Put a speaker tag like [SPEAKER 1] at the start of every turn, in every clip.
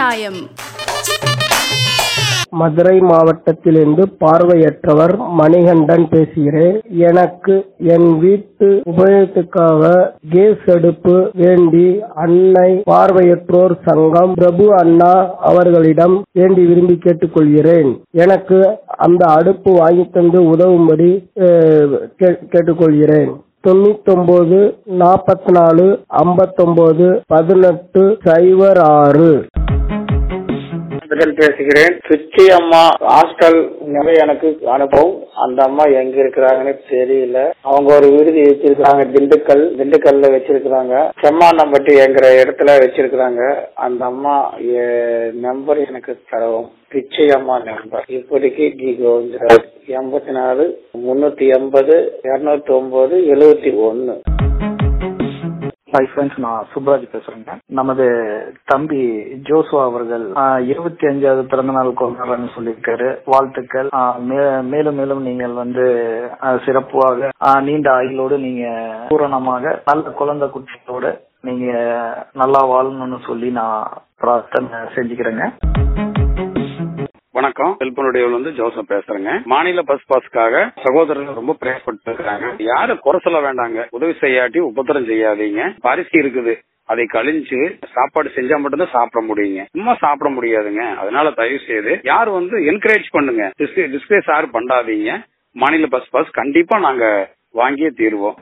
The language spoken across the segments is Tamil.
[SPEAKER 1] நியாயம்
[SPEAKER 2] மதுரை மாவட்டத்திலிருந்து பார்வையற்றவர் மணிகண்டன் பேசுகிறேன் எனக்கு என் வீட்டு உபயோகத்துக்காக கேஸ் அடுப்பு வேண்டி அன்னை பார்வையற்றோர் சங்கம் பிரபு அண்ணா அவர்களிடம் வேண்டி விரும்பி கேட்டுக்கொள்கிறேன் எனக்கு அந்த அடுப்பு வாங்கி தந்து உதவும்படி அஹ், கே- கேட்டுக்கொள்கிறேன் தொண்ணூத்தொன்பது நாற்பத்தி நாலு ஐம்பத்தொன்பது பதினெட்டு சைபர் ஆறு
[SPEAKER 3] முதல் பேசுகிறேன் சுச்சி அம்மா ஹாஸ்டல் நிறைய எனக்கு அனுபவம் அந்த அம்மா எங்க இருக்கிறாங்கன்னு தெரியல அவங்க ஒரு விடுதி வச்சிருக்காங்க திண்டுக்கல் திண்டுக்கல்ல வச்சிருக்கிறாங்க செம்மாண்டம்பட்டி என்கிற இடத்துல வச்சிருக்கிறாங்க அந்த அம்மா நம்பர் எனக்கு தரவும் பிச்சை அம்மா நம்பர் இப்போதைக்கு ஜி கோவிந்தராஜ் எண்பத்தி நாலு முன்னூத்தி எண்பது இருநூத்தி ஒன்பது எழுவத்தி ஒன்னு
[SPEAKER 4] ஹாய் ஃப்ரெண்ட்ஸ் நான் சுப்ராஜ் பேசுறேங்க நமது தம்பி ஜோசுவா அவர்கள் ஆஹ், இருபத்தி அஞ்சாவது பிறந்த நாள் கொண்டாடுறேன்னு சொல்லியிருக்காரு வாழ்த்துக்கள் ஆஹ், மே- மேலும் மேலும் நீங்கள் வந்து ஆஹ், சிறப்பாக ஆஹ், நீண்ட ஆயுளோடு நீங்க பூரணமாக நல்ல குழந்தை குட்டியோட நீங்க நல்லா வாழணும்னு சொல்லி நான் பிரார்த்தனை செஞ்சுக்கிறேங்க
[SPEAKER 5] வணக்கம் செல்பனுடைய வந்து ஜோசப் பேசுறேங்க மாநில பஸ் பாஸ்க்காக சகோதரர்கள் ரொம்ப பிரயாசப்பட்டு இருக்காங்க யாரும் குறை சொல்ல வேண்டாங்க உதவி செய்யாட்டி உபத்திரம் செய்யாதீங்க பரிசு இருக்குது அதை கழிஞ்சு சாப்பாடு செஞ்சா மட்டும்தான் சாப்பிட முடியுங்க சும்மா சாப்பிட முடியாதுங்க அதனால தயவு செய்து யார் வந்து என்கரேஜ் பண்ணுங்க டிஸ்பிளேஸ் யாரும் பண்ணாதீங்க மாநில பஸ் பாஸ் கண்டிப்பா நாங்க வாங்கியே தீருவோம்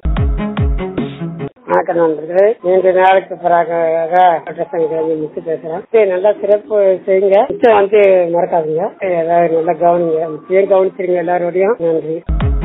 [SPEAKER 6] வணக்கம் நண்பர்களே நீண்ட நாளுக்கு பிறகு சங்கத்தில் முத்து பேசுறேன் சரி, நல்லா சிறப்பு செய்யுங்க மிச்சம் வந்து மறக்காதீங்க ஏதாவது நல்லா கவனிங்க முக்கியம் கவனிச்சிருங்க எல்லாரோடையும் நன்றி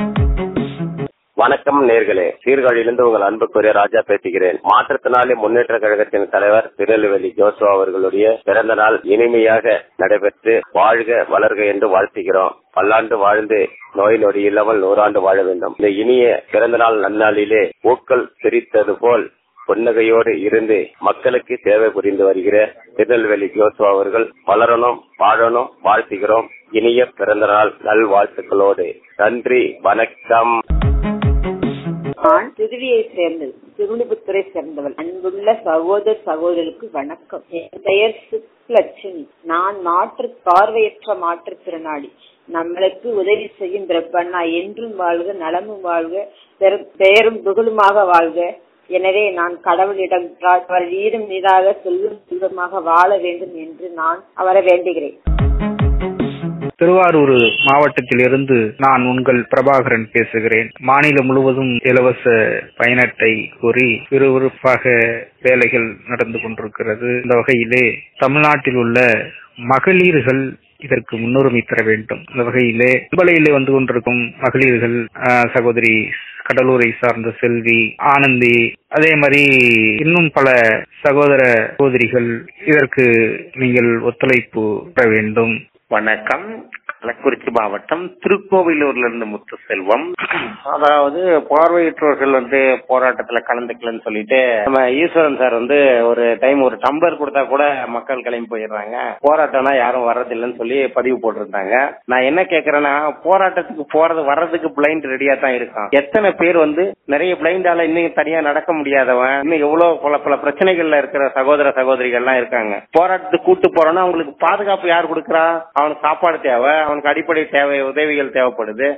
[SPEAKER 7] வணக்கம் நேர்களே சீர்காழியிலிருந்து உங்கள் அன்புக்குரிய ராஜா பேசுகிறேன் மாற்றுத்திறனாளி முன்னேற்ற கழகத்தின் தலைவர் திருநெல்வேலி ஜோசுவா அவர்களுடைய பிறந்த நாள் இனிமையாக நடைபெற்று வாழ்க வளர்க என்று வாழ்த்துகிறோம் பல்லாண்டு வாழ்ந்து நோய் நொடி இல்லாமல் நூறாண்டு வாழ வேண்டும் இந்த இனிய பிறந்த நாள் நன்னாளிலே பூக்கள் சிரித்தது போல் புன்னகையோடு இருந்து மக்களுக்கு சேவை புரிந்து வருகிற திருநெல்வேலி ஜோசுவா அவர்கள் வளரணும் வாழணும் வாழ்த்துகிறோம் இனிய பிறந்த நாள் நல்வாழ்த்துக்களோடு நன்றி வணக்கம்
[SPEAKER 8] நான் திருவியை சேர்ந்தது திருவிழிபுத்துறை சேர்ந்தவள் அன்புள்ள சகோதர சகோதரருக்கு வணக்கம் என் பெயர் சுப்லட்சுமி நான் மாற்று பார்வையற்ற மாற்றுத்திறனாளி நம்மளுக்கு உதவி செய்யும் பிரபண்ணா என்றும் வாழ்க நலமும் வாழ்க பெரும் பெயரும் புகழுமாக வாழ்க எனவே நான் கடவுளிடம் பிரார்- அவர் வீடும் மீதாக செல்லும் செல்வமாக வாழ வேண்டும் என்று நான் அவரை வேண்டுகிறேன்
[SPEAKER 9] திருவாரூர் மாவட்டத்திலிருந்து நான் உங்கள் பிரபாகரன் பேசுகிறேன் மாநிலம் முழுவதும் இலவச பயணத்தை கோரி விறுவிறுப்பாக வேலைகள் நடந்து கொண்டிருக்கிறது இந்த வகையிலே தமிழ்நாட்டில் உள்ள மகளிர்கள் இதற்கு முன்னுரிமை தர வேண்டும் இந்த வகையிலே அம்பலையிலே வந்து கொண்டிருக்கும் மகளிர்கள் ஆஹ், சகோதரி கடலூரை சார்ந்த செல்வி ஆனந்தி அதே மாதிரி இன்னும் பல சகோதர சகோதரிகள் இதற்கு நீங்கள் ஒத்துழைப்பு தர வேண்டும்
[SPEAKER 10] வணக்கம் கள்ளக்குறிச்சி மாவட்டம் திருக்கோவிலூர்ல இருந்து முத்து செல்வம் அதாவது பார்வையற்றோர்கள் வந்து போராட்டத்துல கலந்துக்கலன்னு சொல்லிட்டு நம்ம ஈஸ்வரன் சார் வந்து ஒரு டைம் ஒரு டம்ளர் கொடுத்தா கூட மக்கள் கிளம்பி போயிடுறாங்க போராட்டம்னா யாரும் வர்றதில்லைன்னு சொல்லி பதிவு போட்டிருந்தாங்க நான் என்ன கேக்குறேன்னா போராட்டத்துக்கு போறது வர்றதுக்கு பிளைண்ட் ரெடியா தான் இருக்கான் எத்தனை பேர் வந்து நிறைய பிளைண்டால இன்னும் தனியா நடக்க முடியாதவன் இன்னும் எவ்வளவு பல பல பிரச்சனைகள்ல இருக்கிற சகோதர சகோதரிகள்லாம் இருக்காங்க போராட்டத்துக்கு கூட்டு போறோம்னா அவங்களுக்கு பாதுகாப்பு யார் கொடுக்கறா அவனுக்கு சாப்பாடு தேவை அவனுக்கு அடிப்படை தேவை உதவிகள் தேவைப்படுது